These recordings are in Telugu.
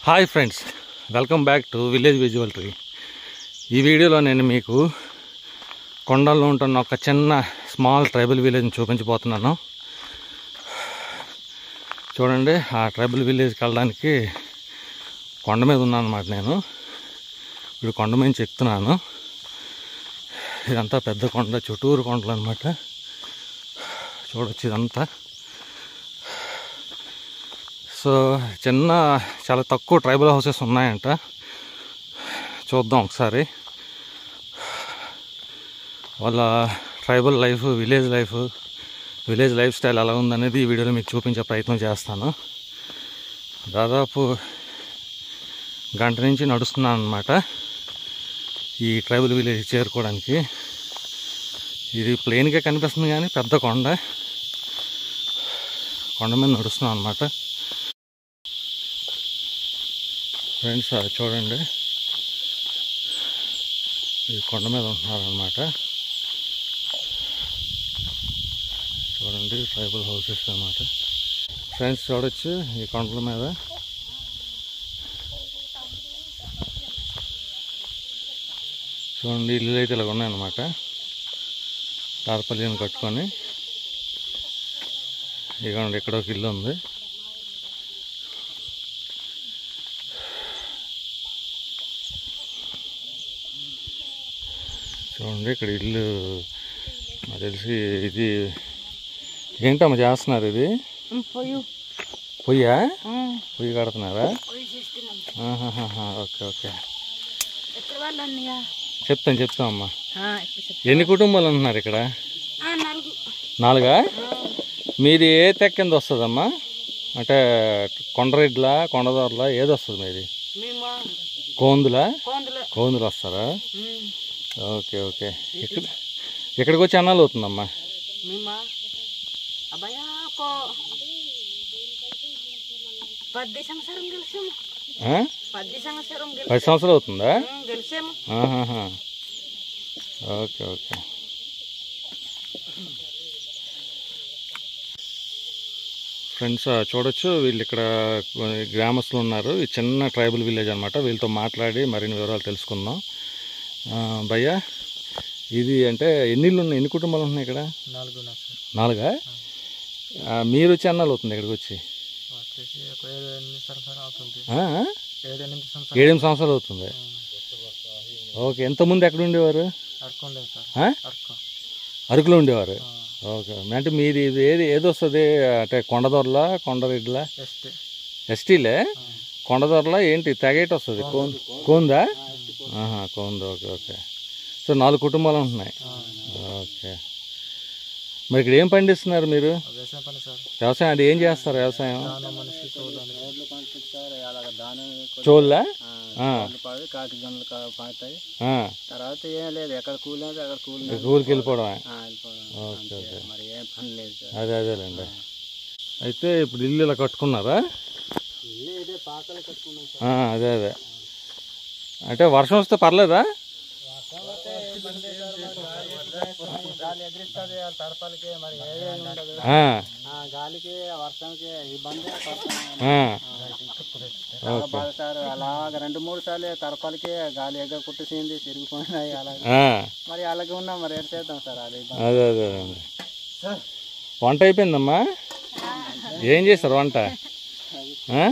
Hi friends welcome back to village విజువల్టరీ ఈ వీడియోలో నేను మీకు కొండల్లో ఉంటున్న ఒక చిన్న స్మాల్ ట్రైబల్ విలేజ్ని చూపించబోతున్నాను చూడండి ఆ ట్రైబల్ విలేజ్కి వెళ్ళడానికి కొండ మీద ఉన్నాను అనమాట నేను ఇప్పుడు కొండ మీద ఎక్కుతున్నాను ఇదంతా పెద్ద కొండ చుట్టూరు కొండలు అనమాట చూడొచ్చు ఇదంతా సో చిన్న చాలా తక్కువ ట్రైబల్ హౌసెస్ ఉన్నాయంట చూద్దాం ఒకసారి వాళ్ళ tribal life village life village lifestyle ఎలా ఉందనేది ఈ వీడియోలో మీకు చూపించే ప్రయత్నం చేస్తాను దాదాపు గంట నుంచి నడుస్తున్నాను అనమాట ఈ ట్రైబల్ విలేజ్ చేరుకోవడానికి ఇది ప్లెయిన్గా కనిపిస్తుంది కానీ పెద్ద కొండ కొండ మీద నడుస్తున్నాను అనమాట ఫ్రెండ్స్ అది చూడండి ఈ కొండ మీద ఉంటున్నారనమాట చూడండి ట్రైబల్ హౌసెస్ అన్నమాట ఫ్రెండ్స్ చూడొచ్చు ఈ కొండల మీద చూడండి ఇల్లు అయితే ఇలా ఉన్నాయన్నమాట తారపల్లిని కట్టుకొని ఇదిగోండి ఇక్కడ ఒక ఇల్లు ఉంది చూడండి ఇక్కడ ఇల్లు నాకు తెలిసి ఇది ఏంటమ్మా చేస్తున్నారు ఇది పొయ్యి పొయ్యా పొయ్యి కడుతున్నారా పొయ్యి చేస్తున్నాం ఆహాహాహా, ఓకే ఓకే ఎక్కడ వాళ్ళు అన్నయ్య చెప్తాను చెప్తామమ్మా ఇప్పుడు చెప్పు. ఎన్ని కుటుంబాలు ఉంటున్నారు ఇక్కడ ఆ, నాలుగు నాలుగా మీది ఏ తెక్క కింద వస్తుందమ్మా అంటే కొండరెడ్లా కొండదోరలా ఏది వస్తుంది మీది మేము కోందులా కోందులు కోందులు వస్తారా ఉమ్, ఓకే ఓకే ఇక్కడ ఇక్కడికి వచ్చి అన్నాలు అవుతుందమ్మా మేము అబ్బాయ ఒక పది సంవత్సరం గెలిచాము ఆ? పది సంవత్సరం పది గెలిచాము సంవత్సరాలు అవుతుందా గెలిచాము ఆహాహా. ఓకే ఓకే ఫ్రెండ్స్ ఆ, చూడొచ్చు వీళ్ళు ఇక్కడ ఆ, గ్రామస్తులు ఉన్నారు ఈ చిన్న ట్రైబల్ విలేజ్ అనమాట వీళ్ళతో మాట్లాడి మరిన్ని వివరాలు తెలుసుకుందాం ఆ, భయ్యా ఇది అంటే ఎన్ని ఇళ్ళు ఉన్నాయి ఎన్ని కుటుంబాలు ఉంటున్నాయి ఇక్కడ నాలుగు ఉన్నారు సార్ నాలుగా ఆ, మీరు వచ్చి అన్నాలు అవుతుంది ఇక్కడికి వచ్చి వచ్చేసి ఒక ఏడు ఎనిమిది సంవత్సరాలు అవుతుంది ఆ? ఏడు ఎనిమిది సంవత్సరాలు ఏడెనిమిది సంవత్సరాలు అవుతుంది ఓకే ఎంతమంది ఎక్కడ ఉండేవారు అరుకుండే సార్ ఆ? అరకు అరకులో ఉండేవారు ఆ, ఓకే అంటే మీది ఇది ఏది ఏది వస్తుంది అంటే కొండదొరలా కొండరెడ్లా ఎస్టీ ఎస్టీలే కొండదొరలా ఏంటి తెగేటి వస్తుంది కోన్ కోందా ఆహా కోందా ఓకే ఓకే సో నాలుగు కుటుంబాలు ఉంటున్నాయి ఓకే మరి ఇక్కడ ఏం పండిస్తున్నారు మీరు వ్యవసాయం పని సార్ వ్యవసాయం అది ఏం చేస్తారు వ్యవసాయం దాన మనిషి చూడాలి చోళ్ళా ఆ, పడి కాకి గనులు పాతాయి ఆ, తర్వాత ఏం లేదు ఎక్కడ కూలి అయితే అక్కడ కూలి ఊరికి వెళ్ళిపోవడమే వెళ్ళిపోవడం ఓకే ఓకే మరి ఏం పని లేదు సార్ అదే అదేలేండి అయితే ఇప్పుడు ఇల్లు ఇలా కట్టుకున్నారా ఇల్లు ఇదే పాకలు కట్టుకున్నాం సార్ ఆ, అదే అదే అంటే వర్షం వస్తే పర్లేదా గాలి ఎగిరిస్తుంది తడపలకి మరి ఏదేమి ఉండదు ఆ, ఆ గాలికి వర్షంకి ఇబ్బంది ఆ, చాలా బాగా సార్ అలాగ రెండు మూడు సార్లు తడపలకి గాలి ఎగ కుట్టేసింది తిరిగిపోయినాయి అలాగే ఆ, మరి అలాగే ఉన్నాం మరి ఏం చేద్దాం సార్ అది ఇబ్బంది. అదే అదే అదే వంట అయిపోయిందమ్మా ఏం చేశారు వంట ఆ?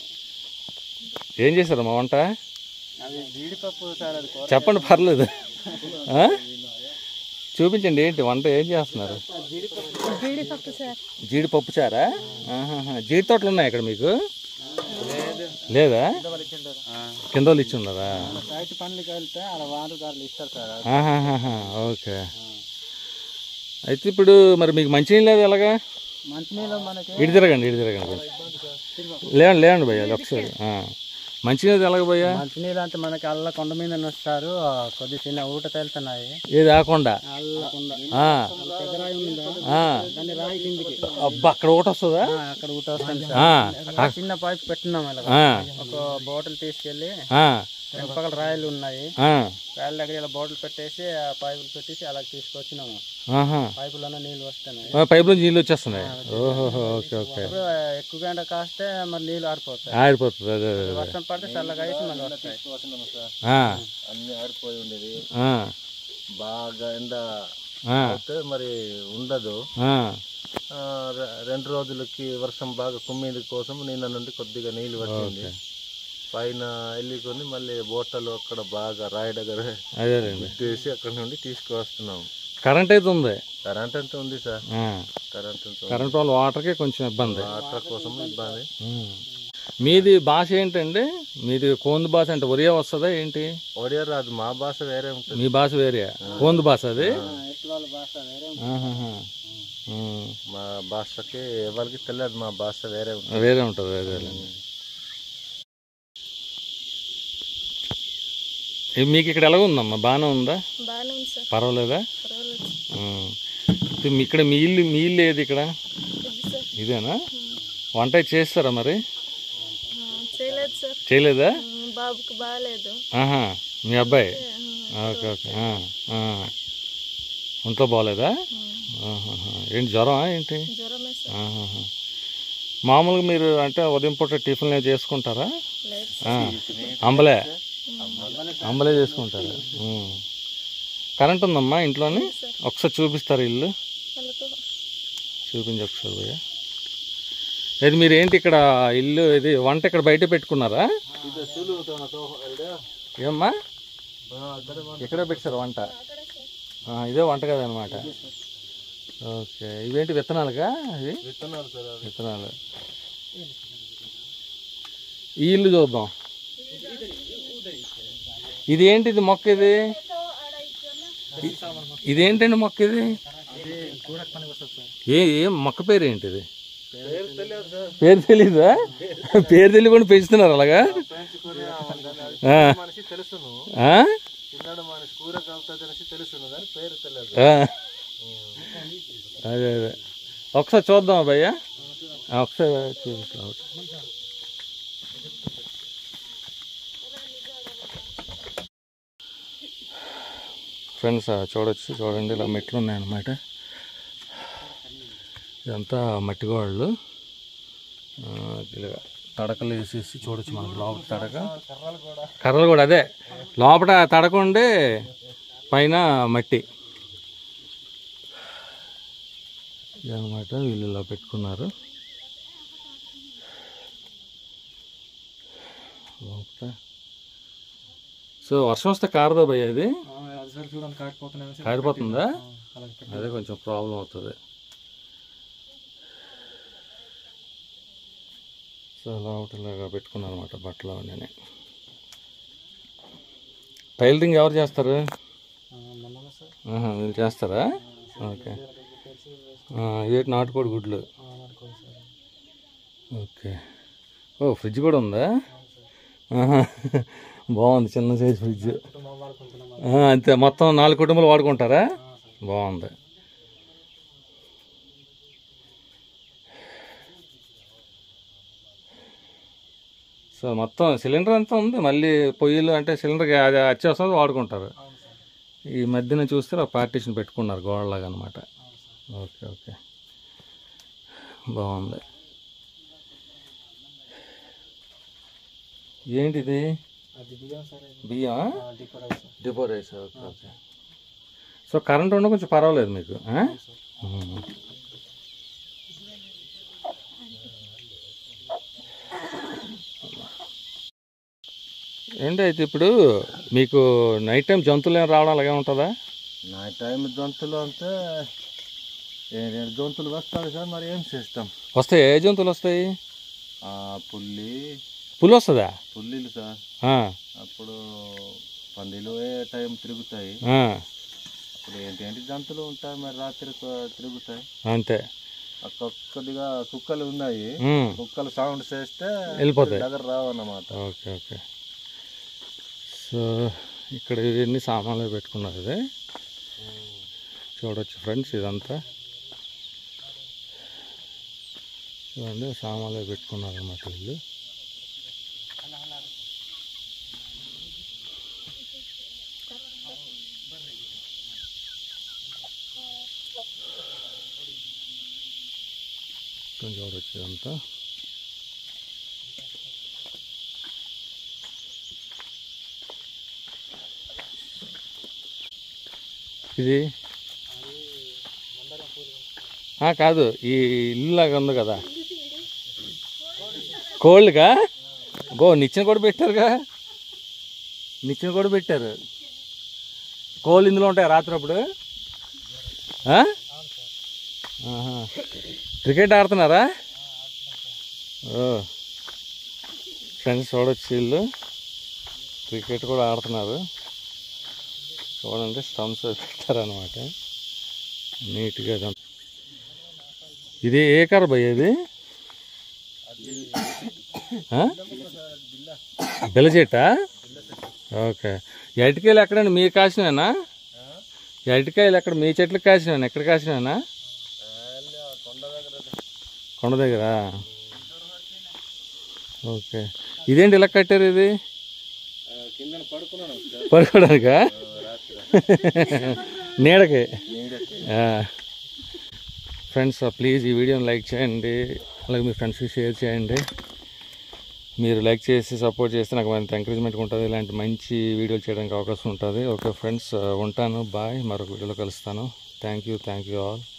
ఏం చేశారమ్మా వంట అది జీడిపప్పు సార్ అది కూర చెప్పండి పర్లేదు ఆ? చూపించండి ఏంటి వంట ఏం చేస్తున్నారు జీడిపప్పు సార్ జీడిపప్పు చారా ఆహాహా. జీడి తోటలు ఉన్నాయి ఇక్కడ మీకు లేదా కింద వాళ్ళు ఇచ్చి ఉన్నారా రైతు పనులకి వెళ్తే అలా వారు గారులు ఇస్తారు సార్ ఆహాహాహా. ఓకే అయితే ఇప్పుడు మరి మీకు మంచినీళ్ళు లేదు ఎలాగా మంచినీళ్ళు మనకి ఇటు తిరగండి ఇటు తిరగండి కొంచెం. లేవండి లేవండి భయ్య ఒకసారి మంచినీళ్ళు ఎలాగ భయ్యా మంచినీళ్ళు అంటే మనకి అల్ల కొండ మీద వస్తారు కొద్ది చిన్న ఊట తెలుతున్నాయి ఏది ఆకుండా అల్ల కొండ ఆ, పెద్ద రాయి ఉందా ఆ. దాన్ని రాయి కిందికి అబ్బా అక్కడ ఒకటి వస్తుందా ఆ, అక్కడ ఊట వస్తుంది ఆ, అక్కడ చిన్న పైప్ పెట్టినాం ఇలా ఆ, ఒక బాటిల్ తీసుకెళ్ళి ఆ, రెండు పక్కల రాయలు ఉన్నాయి ఆ, రాయల దగ్గర ఇలా బోర్డులు పెట్టేసి ఆ పైపులు పెట్టేసి అలా తీసుకొచ్చినాము ఆహా పైపులోనే నీళ్ళు వస్తున్నాయి ఆ, పైప్ నుంచి నీళ్ళు వచ్చేస్తున్నాయి ఓహో ఓకే ఓకే ఇప్పుడు ఎక్కువ ఎండ కాస్తే మరి నీళ్ళు ఆరిపోతాయి ఆడిపోతుంది అదే అదే అదే వర్షం పడితే చల్లగా అయితే మళ్ళీ వస్తాయి ఆ, అన్ని ఆడిపోయి ఉండేది ఆ, బాగా ఎండ ఆ, అయితే మరి ఉండదు ఆ, ఆ, రె- రెండు రోజులకి వర్షం బాగా కుమ్మింది కోసం నిన్న నుండి కొద్దిగా నీళ్ళు వచ్చింది పైన వెళ్ళుకొని మళ్ళీ బోటలు అక్కడ బాగా రాయి దగ్గర అదేలేండి తీసి అక్కడ నుండి తీసుకువస్తున్నాం కరెంట్ అయితే ఉంది కరెంట్ ఎంత ఉంది సార్ ఆ, కరెంట్ ఎంత ఉంది. కరెంట్ వల్ల వాటర్కి కొంచెం ఇబ్బంది వాటర్ కోసం ఇబ్బంది ఉమ్. మీది భాష ఏంటండి మీది కోందు భాష అంటే ఒరియా వస్తుందా ఏంటి ఒడియా రాదు మా భాష వేరే ఉంటుంది మీ భాష వేరే కోందు భాష అది ఎట్ల వాళ్ళ భాష వేరే ఆహాహా. ఉమ్. మా భాషకి ఎవరికి తెలియదు మా భాష వేరే ఉంటుంది వేరే ఉంటుంది అదేలేండి ఏ, మీకు ఇక్కడ ఎలా ఉందమ్మా బాగానే ఉందా బాగానే ఉంది సార్ పర్వాలేదా పర్వాలేదు ఉమ్. ఇది మీ- ఇక్కడ మీ ఇల్లు మీ ఇల్లు ఏది ఇక్కడ ఇది సార్ ఇదేనా వంట చేస్తారా మరి ఆ, చేయలేదు సార్ చేయలేదా ఉమ్, బాబుకి బాగాలేదు ఆహా మీ అబ్బాయి ఉమ్, ఓకే ఓకే ఆ, ఆ. ఒంట్లో బాగోలేదా ఆహాహా. ఏంటి జ్వరమా ఏంటి జ్వరమే సార్ ఆహాహా. మామూలుగా మీరు అంటే ఉదయం పూట టిఫిన్ ఏం చేసుకుంటారా లేదు ఆ. అంబలే అంబలే చేసుకుంటారు ఉమ్. కరెంట్ ఉందమ్మా ఇంట్లోని ఒకసారి చూపిస్తారు ఇల్లు వాళ్ళతో చూపించి ఒకసారి భయ్యా ఇది మీరు ఏంటి ఇక్కడ ఇల్లు ఇది వంట ఇక్కడ బయట పెట్టుకున్నారా ఏమ్మా ఎక్కడ పెట్టారు వంట ఆ, ఇదే వంట కదనమాట ఓకే ఇవేంటి విత్తనాలుగా ఇవి విత్తనాలు సార్ అవి. విత్తనాలు ఈ ఇల్లు చూద్దాం ఇది ఏంటి ఇది మొక్క ఇది ఇ- ఇదేంటండి మొక్క ఇది ఏ ఏం మొక్క పేరు ఏంటిది పేరు తెలీదా పేరు తెలియకుండా పెంచుతున్నారు అలాగా ఆ. మనిషి తెలుసును ఆ? చిన్నాడు మనిషి కూర కలుపుతుంది అనేసి తెలుసును కానీ పేరు తెలియదు ఆ. అదే అదే ఒకసారి చూద్దాం భయ్య ఒకసారి చూపిస్తాం ఫ్రెండ్స్ చూడొచ్చు చూడండి ఇలా మెట్లు ఉన్నాయన్నమాట ఇదంతా మట్టి గోడలు ఆ, ఇలా తడకలు వేసేసి చూడొచ్చు మనకు లోపల తడక కర్రలు కూడా అదే లోపల తడక ఉండి పైన మట్టి ఇదనమాట వీళ్ళు ఇలా పెట్టుకున్నారు లోపల సో వర్షం వస్తే కారదా భయ్య అది చూడండి కాకపోతున్నాయి కారిపోతుందా అదే కొంచెం ప్రాబ్లం అవుతుంది సో లోపలగా పెట్టుకున్నాను అనమాట బట్టలు అవన్నీ టైలరింగ్ ఎవరు చేస్తారు సార్ ఆహా, మీరు చేస్తారా ఓకే ఆ, ఇదేంటి నాటుకోడి గుడ్లు ఓకే ఓ ఫ్రిడ్జ్ కూడా ఉందా ఆహా, బాగుంది చిన్న సైజ్ ఫ్రిడ్జ్ ఆ, అంతే మొత్తం నాలుగు కుటుంబాలు వాడుకుంటారా బాగుంది సో మొత్తం సిలిండర్ అంతా ఉంది మళ్ళీ పొయ్యిలు అంటే సిలిండర్ అది వచ్చేస్తుంది వాడుకుంటారు ఈ మధ్యన చూస్తే ఒక పార్టీషన్ పెట్టుకున్నారు గోడలాగా అనమాట ఓకే ఓకే బాగుంది ఏంటిది అది బియ్యం సార్ బియ్యం depot rice depot rice okay okay so current ఉండ కొంచెం పర్వాలేదు మీకు ఆ? ఉమ్. ఏంటి అయితే ఇప్పుడు మీకు నైట్ టైం జంతువులు ఏం రావడం అలాగే ఉంటుందా నా టైం జంతువులు అంటే ఏ- రెండు జంతువులు వస్తాయి సార్ మరి ఏం చేస్తాం వస్తాయి ఏ జంతువులు వస్తాయి ఆ, పుల్లి పులి వస్తుందా పుల్లిలు సార్ ఆ, అప్పుడు పందిలు ఏ టైం తిరుగుతాయి ఆ, అప్పుడు ఏంటి ఏంటి జంతువులు ఉంటాయి మరి రాత్రి కొ- తిరుగుతాయి అంతే అక్కడ కొద్దిగా కుక్కలు ఉన్నాయి ఉమ్, కుక్కలు సౌండ్ చేస్తే వెళ్ళిపోతాయి. దగ్గర రావు అన్నమాట ఓకే ఓకే సో ఇక్కడ ఇవన్నీ సామాన్లు పెట్టుకున్నారు ఇది చూడొచ్చు ఫ్రెండ్స్ ఇదంతా చూడండి సామాన్లు పెట్టుకున్నారు అన్నమాట వీళ్ళు మొత్తం చూడవచ్చు ఇదంతా ఇది ఆ, కాదు ఈ ఇల్లు లాగా ఉంది కదా కోల్డ్గా గో నిచ్చెన కూడా పెట్టారుగా నిచ్చెన కూడా పెట్టారు కోళ్ళు ఇందులో ఉంటాయి రాత్రి అప్పుడు ఆ? ఆహా. క్రికెట్ ఆడుతున్నారా ఓ ఫ్రెండ్స్ చూడొచ్చు వీళ్ళు క్రికెట్ కూడా ఆడుతున్నారు చూడండి స్టంప్స్ పెట్టారనమాట నీట్గా ఇదంతా. ఇది ఏ కార్ భయ్య ఇది ఆ? బిల్ల చెట్టా ఓకే ఈ అరటికాయలు ఎక్కడండి మీరు కాసినవేనా ఈ అరటికాయలు ఎక్కడ మీ చెట్లకు కాసినవేనా ఎక్కడ కాసినవేనా కొండ దగ్గర ఓకే ఇదేంటి ఇలా కట్టారు ఇది కింద పడుకున్నాను పడుకోవడానికా నీడకి ఫ్రెండ్స్ ప్లీజ్ ఈ వీడియోని లైక్ చేయండి అలాగే మీ ఫ్రెండ్స్కి షేర్ చేయండి మీరు లైక్ చేసి సపోర్ట్ చేస్తే నాకు మరింత ఎంకరేజ్మెంట్ ఉంటుంది ఇలాంటి మంచి వీడియోలు చేయడానికి అవకాశం ఉంటుంది ఓకే ఫ్రెండ్స్ ఉంటాను బాయ్ మరొక వీడియోలో కలుస్తాను thank you thank you all